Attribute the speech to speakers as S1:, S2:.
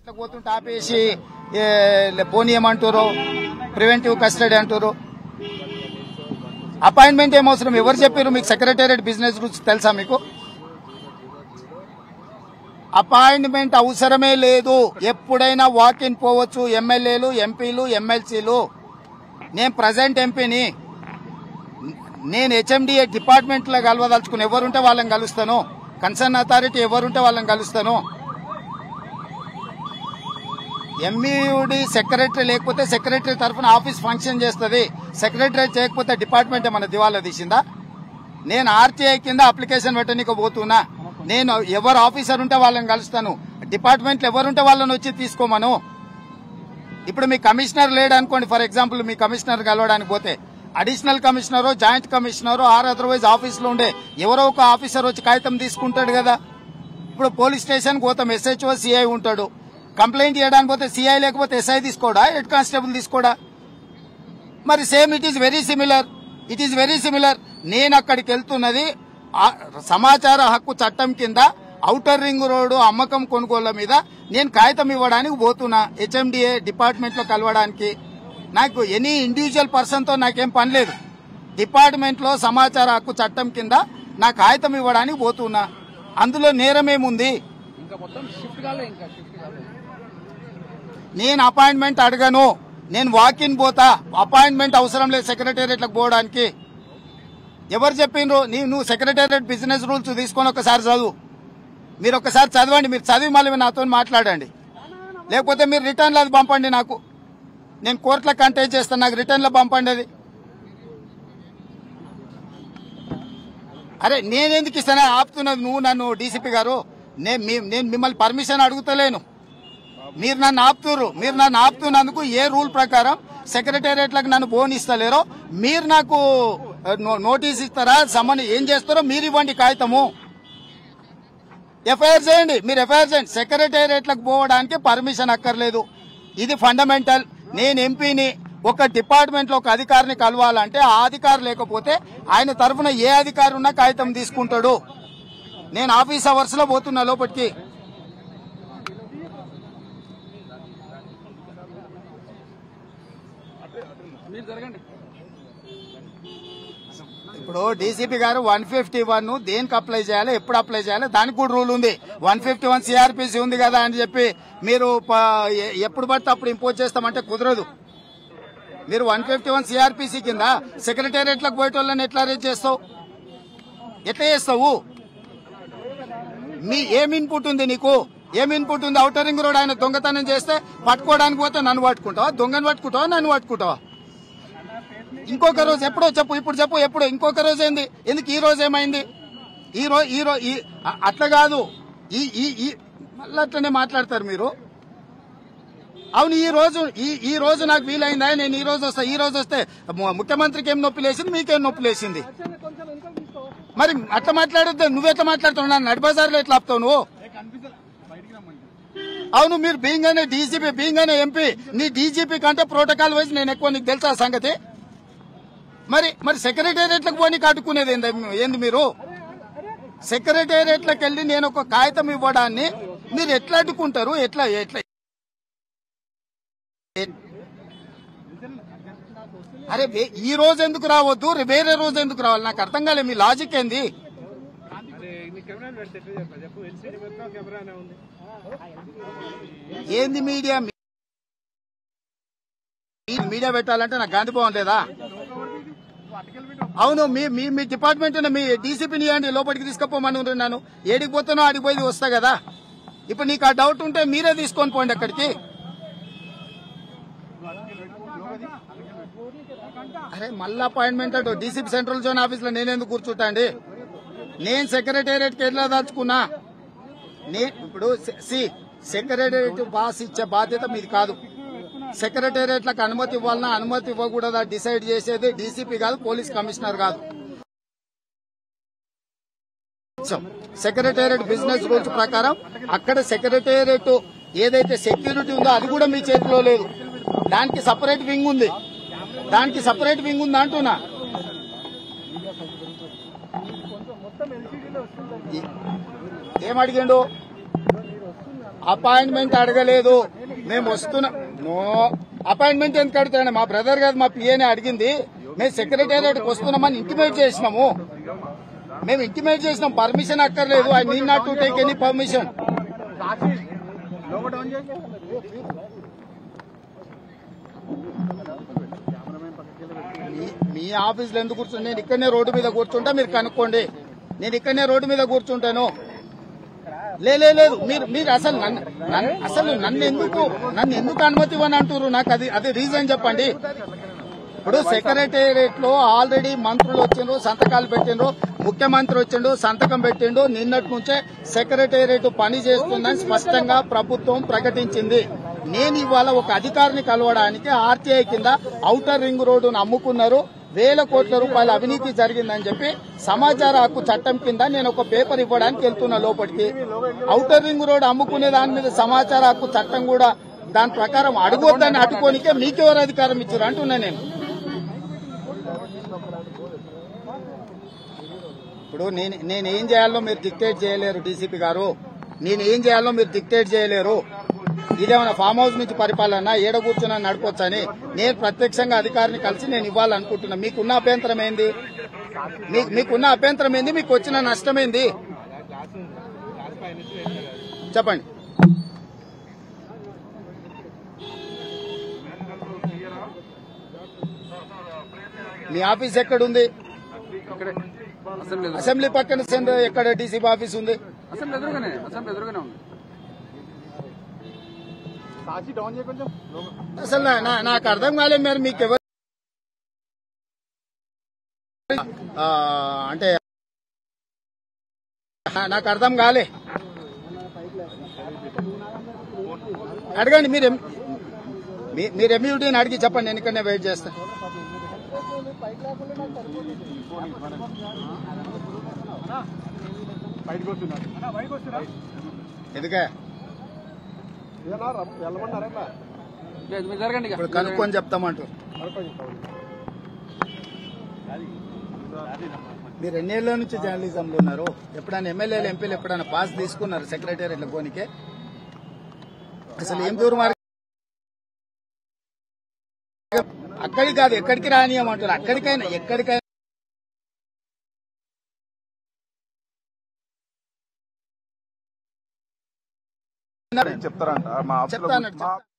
S1: ఇట్లా పోతుంటే ఆపేసి ఏ, పోనీయమంటారు ప్రివెంటివ్ కస్టడీ అంటారు అపాయింట్మెంట్ ఏం అవసరం ఎవరు చెప్పారు మీకు సెక్రటేరియట్ బిజినెస్ రూల్స్ తెలుసా మీకు అపాయింట్మెంట్ అవసరమే లేదు ఎప్పుడైనా వాక్ ఇన్ పోవచ్చు ఎమ్మెల్యేలు ఎంపీలు ఎమ్మెల్సీలు నేను ప్రజెంట్ ఎంపీని నేను హెచ్ఎండిఏ డిపార్ట్మెంట్లో కలవదలుచుకుని ఎవరుంటే వాళ్ళని కలుస్తాను కన్సర్న్ అథారిటీ ఎవరుంటే వాళ్ళని కలుస్తాను ఎంఈడి సెక్రటరీ లేకపోతే సెక్రటరీ తరఫున ఆఫీస్ ఫంక్షన్ చేస్తుంది సెక్రటరీ చేయకపోతే డిపార్ట్మెంట్ ఏమన్నా దివాలా తీసిందా నేను ఆర్టీఐ కింద అప్లికేషన్ పెట్టనీకి పోతున్నా నేను ఎవరు ఆఫీసర్ ఉంటే వాళ్ళని కలుస్తాను డిపార్ట్మెంట్లో ఎవరుంటే వాళ్ళని వచ్చి తీసుకోమను ఇప్పుడు మీ కమిషనర్ లేడు అనుకోండి ఫర్ ఎగ్జాంపుల్ మీ కమిషనర్ కలవడానికి పోతే additional commissioner joint commissioner or otherwise ఆఫీస్లో ఉండే ఎవరో ఒక ఆఫీసర్ వచ్చి కాగితం తీసుకుంటాడు కదా ఇప్పుడు పోలీస్ స్టేషన్ పోతాం ఎస్హెచ్ఓ సిఐ ఉంటాడు కంప్లైంట్ చేయడానికి పోతే సిఐ లేకపోతే ఎస్ఐ తీసుకోడా హెడ్ కానిస్టేబుల్ తీసుకోడా మరి same it is very similar it is very similar నేను అక్కడికి వెళ్తున్నది ఆ సమాచార హక్కు చట్టం కింద ఔటర్ రింగ్ రోడ్డు అమ్మకం కొనుగోళ్ల మీద నేను కాగితం ఇవ్వడానికి పోతున్నా హెచ్ఎండిఏ డిపార్ట్మెంట్ లో కలవడానికి నాకు ఎనీ ఇండివిజువల్ పర్సన్ తో నాకేం పని లేదు డిపార్ట్మెంట్ లో సమాచార హక్కు చట్టం కింద నా కాగితం ఇవ్వడానికి పోతున్నా అందులో నేరమేముంది
S2: ఇంకా మొత్తం షిఫ్ట్ కాలే ఇంకా షిఫ్ట్ కాలే
S1: నేను అపాయింట్మెంట్ అడగను నేను వాకిన్ పోతా అపాయింట్మెంట్ అవసరం లేదు సెక్రటేరియట్లకు పోవడానికి ఎవరు చెప్పిండ్రు నీ నువ్వు సెక్రటేరియట్ బిజినెస్ రూల్స్ తీసుకొని ఒకసారి చదువు మీరు ఒకసారి చదవండి మీరు చదివి మళ్ళీ నాతో మాట్లాడండి లేకపోతే మీరు రిటర్న్లో అది పంపండి నాకు నేను కోర్టులో కంటెస్ట్ చేస్తాను నాకు రిటర్న్లో పంపండి అది అరే నేనెందుకు ఇస్తానే ఆపుతున్నది నువ్వు నన్ను డీసీపీ గారు నేను మీ- నేను మిమ్మల్ని పర్మిషన్ అడుగుతలేను మీరు నన్ను ఆపుతుర్రు మీరు నన్ను ఆపుతున్నందుకు ఏ రూల్ ప్రకారం సెక్రటేరియట్లకు నన్ను బోన్ ఇస్తలేరో మీరు నాకు ఆ, నో- నోటీస్ ఇస్తారా సమ్మన్ ఏం చేస్తారో మీరు ఇవ్వండి కాగితము ఎఫ్ఐఆర్ చేయండి మీరు ఎఫ్ఐఆర్ చేయండి సెక్రటేరియట్లకు పోవడానికి పర్మిషన్ అక్కర్లేదు ఇది ఫండమెంటల్ నేను ఎంపీని ఒక డిపార్ట్మెంట్ లో ఒక అధికారిని కలవాలంటే ఆ అధికారి లేకపోతే ఆయన తరఫున ఏ అధికారి ఉన్నా కాగితం తీసుకుంటాడు నేను ఆఫీస్ అవర్స్ లో పోతున్నా లోపలికి
S2: మీరు జరగండి
S1: ఇప్పుడు డీసీపీ గారు వన్ ఫిఫ్టీ వన్ దేనికి అప్లై చేయాలి ఎప్పుడు అప్లై చేయాలి దానికి కూడా రూల్ ఉంది వన్ ఫిఫ్టీ వన్ సిఆర్పిసి ఉంది కదా అని చెప్పి మీరు ప- ఎ- ఎప్పుడు పడితే అప్పుడు ఇంపోజ్ చేస్తామంటే కుదరదు మీరు వన్ ఫిఫ్టీ వన్ సిఆర్పిసి కింద సెక్రటేరియట్లకు పోయే వాళ్ళని ఎట్లా అరేంజ్ చేస్తావు ఎట్లా చేస్తావు మీ ఏం ఇన్పుట్ ఉంది నీకు ఏం ఇన్పుట్ ఉంది అవుటర్ రింగ్ రోడ్ ఆయన దొంగతనం చేస్తే పట్టుకోవడానికి పోతే నన్ను పట్టుకుంటావా దొంగను పట్టుకుంటావా నన్ను పట్టుకుంటావా ఇంకొక రోజు ఎప్పుడో చెప్పు ఇప్పుడు చెప్పు ఎప్పుడు ఇంకొక రోజు ఏంది ఎందుకు ఈ రోజు ఏమైంది ఈ రోజు ఈ రోజు ఈ- అ- అట్లా కాదు ఈ ఈ ఈ మళ్ళీ అట్లనే మాట్లాడతారు మీరు అవును ఈ రోజు ఈ ఈ రోజు నాకు వీలైందా నేను ఈ రోజు వస్తా ఈ రోజు వస్తే ము- ముఖ్యమంత్రికి ఏం నొప్పి లేసింది మీకేం నొప్పి లేసింది మరి అట్లా మాట్లాడద్దు నువ్వెట్లా మాట్లాడుతున్నావు నన్ను నడిబజార్లో ఎట్లా ఆపుతావు నువ్వు అవును మీరు బీయింగానే డీజీపీ బీయింగానే ఎంపీ నీ డీజీపీ కంటే ప్రోటోకాల్ వైజ్ నేను ఎక్కువ నీకు తెలుసా ఆ సంగతి మరి మరి సెక్రటేరియట్లకు పోనీ కట్టుకునేది ఏంది ఏంది మీరు సెక్రటేరియట్లకు వెళ్ళి నేను ఒక కాగితం ఇవ్వడాన్ని మీరు ఎట్లా అడ్డుకుంటారు ఎట్లా ఎట్లా అరే వే- ఈ రోజు ఎందుకు రావద్దు రే- వేరే రోజు ఎందుకు రావాలి నాకు అర్థం కాలే మీ లాజిక్ ఏంది
S2: అదే నీ కెమెరా పెడితే ఎట్లా చెప్పా చెప్పు ఎల్సీడీ మొత్తం కెమెరానే ఉంది
S1: ఏంది మీడియా మీ- మీడియా పెట్టాలంటే నాకు గాంధీ భవన్ లేదా అవును మీ మీ మీ డిపార్ట్మెంట్ మీ డీసీపీని ఇవ్వండి లోపలికి తీసుకుపోమని ఉన్నాను ఏడికి పోతానో ఆడికి పోయి వస్తా కదా ఇప్పుడు నీకు ఆ డౌట్ ఉంటే మీరే తీసుకొని పోండి అక్కడికి అరే మళ్ళీ అపాయింట్మెంట్ అటు డీసీపీ సెంట్రల్ జోన్ ఆఫీస్ లో నేనెందుకు కూర్చుంటా అండి నేను సెక్రటేరియట్ కి వెళ్ళదలుచుకున్నా నే ఇప్పుడు సె- సి సెక్రటేరియట్ పాస్ ఇచ్చే బాధ్యత మీది కాదు సెక్రటేరియట్లకు అనుమతి ఇవ్వాలన్నా అనుమతి ఇవ్వకూడదా డిసైడ్ చేసేది డీసీపీ కాదు పోలీస్ కమిషనర్ కాదు సెక్రటేరియట్ బిజినెస్ రూల్స్ ప్రకారం అక్కడ సెక్రటేరియట్ ఏదైతే సెక్యూరిటీ ఉందో అది కూడా మీ చేతిలో లేదు దానికి సపరేట్ వింగ్ ఉంది దానికి సపరేట్ వింగ్ ఉంది అంటున్నా ఏ- ఏం అడిగిండు అపాయింట్మెంట్ అడగలేదు మేము వస్తున్నాం నో అపాయింట్మెంట్ ఎందుకు అడుగుతారండి మా బ్రదర్ గారు మా పిఏని అడిగింది మేము సెక్రటేరియట్కి వస్తున్నామని ఇంటిమేట్ చేసినాము మేము ఇంటిమేట్ చేసినాం పర్మిషన్ అక్కర్లేదు I need not to take any permission మీ- మీ ఆఫీస్లో ఎందుకు కూర్చుంటే నేను ఇక్కడనే రోడ్డు మీద కూర్చుంటా మీరు కనుక్కోండి నేను ఇక్కడనే రోడ్డు మీద కూర్చుంటాను లే లే, లేదు మీరు మీరు అసలు నన్ను నన్ను- అసలు నన్ను ఎందుకు నన్ను ఎందుకు అనుమతి ఇవ్వని అంటారు నాకు అది అది రీజన్ చెప్పండి ఇప్పుడు సెక్రటేరియట్ లో ఆల్రెడీ మంత్రులు వచ్చిండ్రు సంతకాలు పెట్టిండ్రు ముఖ్యమంత్రి వచ్చిండు సంతకం పెట్టిండు నిన్నటి నుంచే సెక్రటేరియట్ పని చేస్తుందని స్పష్టంగా ప్రభుత్వం ప్రకటించింది నేను ఇవాళ ఒక అధికారిని కలవడానికి ఆర్టీఐ కింద ఔటర్ రింగ్ రోడ్డును అమ్ముకున్నారు వేల కోట్ల రూపాయల అవినీతి జరిగిందని చెప్పి సమాచార హక్కు చట్టం కింద నేను ఒక పేపర్ ఇవ్వడానికి వెళ్తున్నా లోపలికి ఔటర్ రింగ్ రోడ్ అమ్ముకునే దాని మీద సమాచార హక్కు చట్టం కూడా దాని ప్రకారం అడగొద్దని అడ్డుకోనికే మీకెవరు అధికారం ఇచ్చారు అంటున్నా నేను ఇప్పుడు నేను నేను ఏం చేయాలో మీరు డిక్టేట్ చేయలేరు డీసీపీ గారు నేను ఏం చేయాలో మీరు డిక్టేట్ చేయలేరు ఇదేమైనా ఫామ్ హౌస్ నుంచి పరిపాలన ఏడ కూర్చున్నా నడపొచ్చని నేను ప్రత్యక్షంగా అధికారిని కలిసి నేను ఇవ్వాలనుకుంటున్నా మీకున్న అభ్యంతరం ఏంది మీ- మీకున్న అభ్యంతరం ఏంది మీకు వచ్చిన నష్టం ఏంది చెప్పండి మీ ఆఫీస్ ఎక్కడుంది
S3: ఇక్కడే అసెంబ్లీ ఎదురు-
S1: అసెంబ్లీ పక్కన సెంటర్ ఎక్కడ డీసీపీ ఆఫీస్ ఉంది
S3: అసెంబ్లీ ఎదురుగానే అసెంబ్లీ ఎదురుగానే ఉంది
S1: అసలు నా- నా- నాకు అర్థం కాలేదు మరి మీకు ఎవరు ఆ, అంటే నా- నాకు అర్థం కాలే అడగండి మీరు ఎం- మీ- మీరు ఎంయూటీని అడిగి చెప్పండి నేను ఇక్కడనే వెయిట్ చేస్తా ఎందుకే
S3: ఇక మీరు జరగండి ఇక.
S1: ఇప్పుడు కనుక్కొని చెప్తామంటారు మీరు ఎన్నేళ్ల నుంచి జర్నలిజంలో ఉన్నారు ఎప్పుడైనా ఎమ్మెల్యేలు ఎంపీలు ఎప్పుడైనా పాస్ తీసుకున్నారు సెక్రటేరియట్ల పోనీకే అసలు ఏం దూరం మార్గం? అక్కడికి కాదు ఎక్కడికి రానియమంటారు అక్కడికైనా ఎక్కడికైనా
S4: చెప్తారంట మా ఆఫీస్లో
S1: చెప్తాను
S4: మా